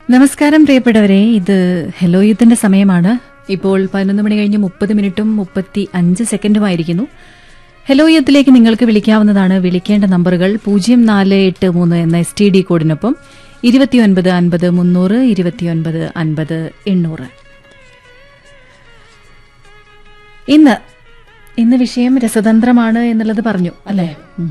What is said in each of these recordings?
നമസ്കാരം പ്രിയപ്പെട്ടവരെ ഇത് ഹലോ യുദ്ധന്റെ സമയമാണ് ഇപ്പോൾ പതിനൊന്ന് മണി കഴിഞ്ഞ് മുപ്പത് മിനിറ്റും മുപ്പത്തി അഞ്ച് സെക്കൻഡുമായിരിക്കുന്നു ഹലോ യുദ്ധത്തിലേക്ക് നിങ്ങൾക്ക് വിളിക്കാവുന്നതാണ് വിളിക്കേണ്ട നമ്പറുകൾ പൂജ്യം നാല് എട്ട് മൂന്ന് എന്ന എസ് ടി ഡി കോഡിനൊപ്പം ഇരുപത്തിയൊൻപത് അൻപത് മുന്നൂറ് ഇരുപത്തിയൊൻപത് അൻപത് എണ്ണൂറ് ഇന്ന് ഇന്ന് വിഷയം രസതന്ത്രമാണ് എന്നുള്ളത് പറഞ്ഞു അല്ലേ ഉം.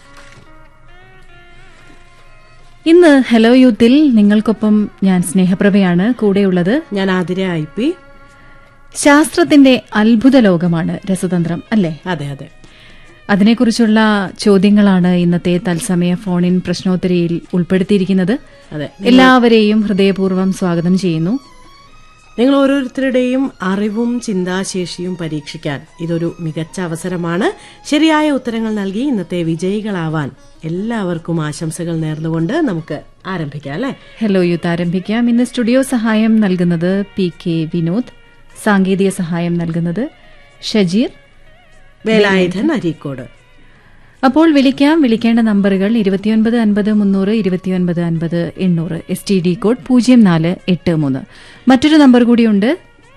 ഇന്ന് ഹലോ യൂത്തിൽ നിങ്ങൾക്കൊപ്പം ഞാൻ സ്നേഹപ്രഭയാണ് കൂടെയുള്ളത് ഞാൻ ആതിര ഐ പി ശാസ്ത്രത്തിന്റെ അത്ഭുത ലോകമാണ് രസതന്ത്രം അല്ലേ അതെ അതെ അതിനെക്കുറിച്ചുള്ള ചോദ്യങ്ങളാണ് ഇന്നത്തെ തത്സമയ ഫോണിൻ പ്രശ്നോത്തരിയിൽ ഉൾപ്പെടുത്തിയിരിക്കുന്നത് അതെ എല്ലാവരെയും ഹൃദയപൂർവ്വം സ്വാഗതം ചെയ്യുന്നു നിങ്ങൾ ഓരോരുത്തരുടെയും അറിവും ചിന്താശേഷിയും പരീക്ഷിക്കാൻ ഇതൊരു മികച്ച അവസരമാണ് ശരിയായ ഉത്തരങ്ങൾ നൽകി ഇന്നത്തെ വിജയികളാവാൻ എല്ലാവർക്കും ആശംസകൾ നേർന്നുകൊണ്ട് നമുക്ക് ആരംഭിക്കാം അല്ലെ ഹലോ യൂത്ത് ആരംഭിക്കാം ഇന്ന് സ്റ്റുഡിയോ സഹായം നൽകുന്നത് പി കെ വിനോദ് സാങ്കേതിക സഹായം നൽകുന്നത് ഷജീർ വേലായുധൻ അരീക്കോട് അപ്പോൾ വിളിക്കാം വിളിക്കേണ്ട നമ്പറുകൾ ഇരുപത്തിയൊൻപത് അൻപത് മുന്നൂറ് ഇരുപത്തിയൊൻപത് അൻപത് എണ്ണൂറ് എസ് ടി ഡി കോഡ് പൂജ്യം നാല് എട്ട് മൂന്ന് മറ്റൊരു നമ്പർ കൂടിയുണ്ട്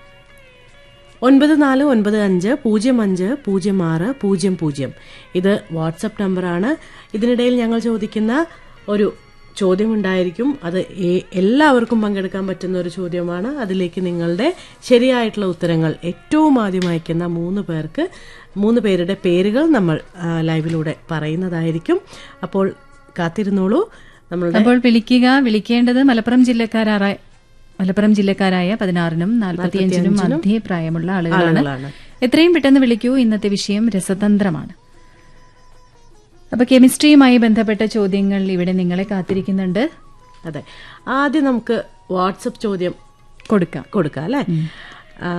ഒൻപത് നാല് ഒൻപത് അഞ്ച് പൂജ്യം അഞ്ച് പൂജ്യം ആറ് പൂജ്യം പൂജ്യം ഇത് വാട്സപ്പ് നമ്പറാണ് ഇതിനിടയിൽ ഞങ്ങൾ ചോദിക്കുന്ന ഒരു ചോദ്യമുണ്ടായിരിക്കും അത് ഏ- എല്ലാവർക്കും പങ്കെടുക്കാൻ പറ്റുന്ന ഒരു ചോദ്യമാണ് അതിലേക്ക് നിങ്ങളുടെ ശരിയായിട്ടുള്ള ഉത്തരങ്ങൾ ഏറ്റവും ആദ്യം അയക്കുന്ന മൂന്ന് പേർക്ക് മൂന്ന് പേരുടെ പേരുകൾ നമ്മൾ ആ, ലൈവിലൂടെ പറയുന്നതായിരിക്കും അപ്പോൾ കാത്തിരുന്നോളൂ നമ്മളുടെ അപ്പോൾ വിളിക്കുക വിളിക്കേണ്ടത് മലപ്പുറം ജില്ലക്കാരായ മലപ്പുറം ജില്ലക്കാരായ പതിനാറിനും നാൽപ്പത്തിയഞ്ചിനും മധ്യേ പ്രായമുള്ള ആളുകളാണ് ആളുകളാണ്. എത്രയും പെട്ടെന്ന് വിളിക്കൂ ഇന്നത്തെ വിഷയം രസതന്ത്രമാണ് അപ്പൊ കെമിസ്ട്രിയുമായി ബന്ധപ്പെട്ട ചോദ്യങ്ങൾ ഇവിടെ നിങ്ങളെ കാത്തിരിക്കുന്നുണ്ട് അതെ ആദ്യം നമുക്ക് വാട്സപ്പ് ചോദ്യം കൊടുക്കാം കൊടുക്കാം അല്ലേ ആ,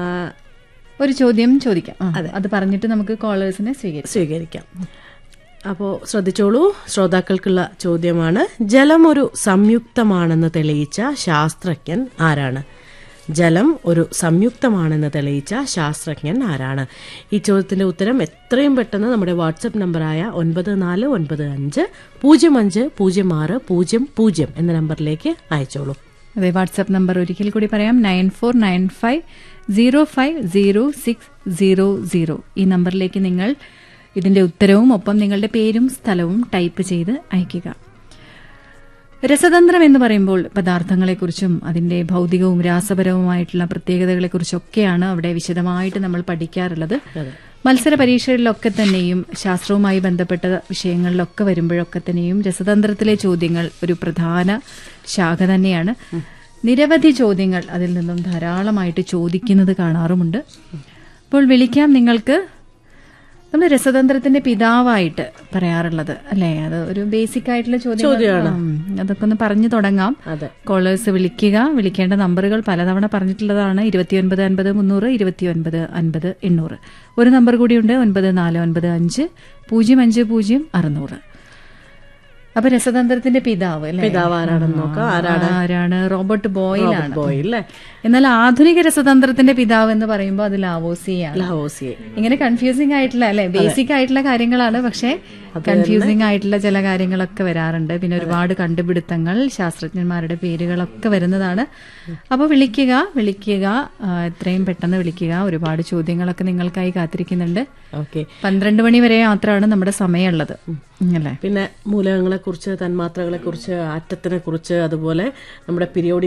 ഒരു ചോദ്യം ചോദിക്കാം ആ, അത് പറഞ്ഞിട്ട് നമുക്ക് കോളേഴ്സിനെ സ്വീകരിക്കാം സ്വീകരിക്കാം അപ്പോൾ ശ്രദ്ധിച്ചോളൂ ശ്രോതാക്കൾക്കുള്ള ചോദ്യമാണ് ജലം ഒരു സംയുക്തമാണെന്ന് തെളിയിച്ച ശാസ്ത്രജ്ഞൻ ആരാണ് ജലം ഒരു സംയുക്തമാണെന്ന് തെളിയിച്ച ശാസ്ത്രജ്ഞൻ ആരാണ് ഈ ചോദ്യത്തിന്റെ ഉത്തരം എത്രയും പെട്ടെന്ന് നമ്മുടെ വാട്സപ്പ് നമ്പറായ ഒൻപത് നാല് ഒൻപത് അഞ്ച് പൂജ്യം അഞ്ച് പൂജ്യം ആറ് പൂജ്യം പൂജ്യം എന്ന നമ്പറിലേക്ക് അയച്ചോളൂ അതെ വാട്സാപ്പ് നമ്പർ ഒരിക്കൽ കൂടി പറയാം nine four nine five zero five zero six zero zero ഈ നമ്പറിലേക്ക് നിങ്ങൾ ഇതിന്റെ ഉത്തരവും ഒപ്പം നിങ്ങളുടെ പേരും സ്ഥലവും ടൈപ്പ് ചെയ്ത് അയയ്ക്കുക രസതന്ത്രം എന്ന് പറയുമ്പോൾ പദാർത്ഥങ്ങളെക്കുറിച്ചും അതിന്റെ ഭൗതികവും രാസപരവുമായിട്ടുള്ള പ്രത്യേകതകളെക്കുറിച്ചൊക്കെയാണ് അവിടെ വിശദമായിട്ട് നമ്മൾ പഠിക്കാറുള്ളത് മത്സര പരീക്ഷകളിലൊക്കെ തന്നെയും ശാസ്ത്രവുമായി ബന്ധപ്പെട്ട വിഷയങ്ങളിലൊക്കെ വരുമ്പോഴൊക്കെ തന്നെയും രസതന്ത്രത്തിലെ ചോദ്യങ്ങൾ ഒരു പ്രധാന ശാഖ തന്നെയാണ് നിരവധി ചോദ്യങ്ങൾ അതിൽ നിന്നും ധാരാളമായിട്ട് ചോദിക്കുന്നത് കാണാറുമുണ്ട് അപ്പോൾ വിളിക്കാം നിങ്ങൾക്ക് നമ്മൾ രസതന്ത്രത്തിന്റെ പിതാവായിട്ട് പറയാറുള്ളത് അല്ലേ അത് ഒരു ബേസിക് ആയിട്ടുള്ള ചോദ്യമാണ് അതൊക്കെ ഒന്ന് പറഞ്ഞു തുടങ്ങാം അതെ കോളേഴ്സ് വിളിക്കുക വിളിക്കേണ്ട നമ്പറുകൾ പലതവണ പറഞ്ഞിട്ടുള്ളതാണ് ഇരുപത്തിയൊൻപത് അൻപത് മുന്നൂറ് ഇരുപത്തിയൊൻപത് അൻപത് എണ്ണൂറ് ഒരു നമ്പർ കൂടിയുണ്ട് ഒൻപത് നാല് ഒൻപത് അഞ്ച് പൂജ്യം അഞ്ച് പൂജ്യം അറുന്നൂറ് അപ്പൊ രസതന്ത്രത്തിന്റെ പിതാവ് അല്ലേ പിതാവ് ആരാണെന്ന് നോക്കാം ആരാണ് ആരാണ് റോബർട്ട് ബോയിലാണ് ബോയ് അല്ലേ എന്നാൽ ആധുനിക രസതന്ത്രത്തിന്റെ പിതാവ് എന്ന് പറയുമ്പോൾ അത് ലാവോസിയാണ് ലഹോസിയെ ഇങ്ങനെ കൺഫ്യൂസിംഗ് ആയിട്ടുള്ള അല്ലെ ബേസിക് ആയിട്ടുള്ള കാര്യങ്ങളാണ് പക്ഷെ കൺഫ്യൂസിംഗ് ആയിട്ടുള്ള ചില കാര്യങ്ങളൊക്കെ വരാറുണ്ട് പിന്നെ ഒരുപാട് കണ്ടുപിടുത്തങ്ങൾ ശാസ്ത്രജ്ഞന്മാരുടെ പേരുകളൊക്കെ വരുന്നതാണ് അപ്പോൾ വിളിക്കുക വിളിക്കുക ആ, എത്രയും പെട്ടെന്ന് വിളിക്കുക ഒരുപാട് ചോദ്യങ്ങളൊക്കെ നിങ്ങൾക്കായി കാത്തിരിക്കുന്നുണ്ട് ഓക്കെ പന്ത്രണ്ട് മണി വരെ മാത്രമാണ് നമ്മുടെ സമയമുള്ളത് ഉം, അല്ലേ പിന്നെ മൂലകങ്ങളെ കുറിച്ച് തന്മാത്രകളെ കുറിച്ച് ആറ്റത്തിനെ കുറിച്ച് അതുപോലെ നമ്മുടെ പീരിയോഡിക്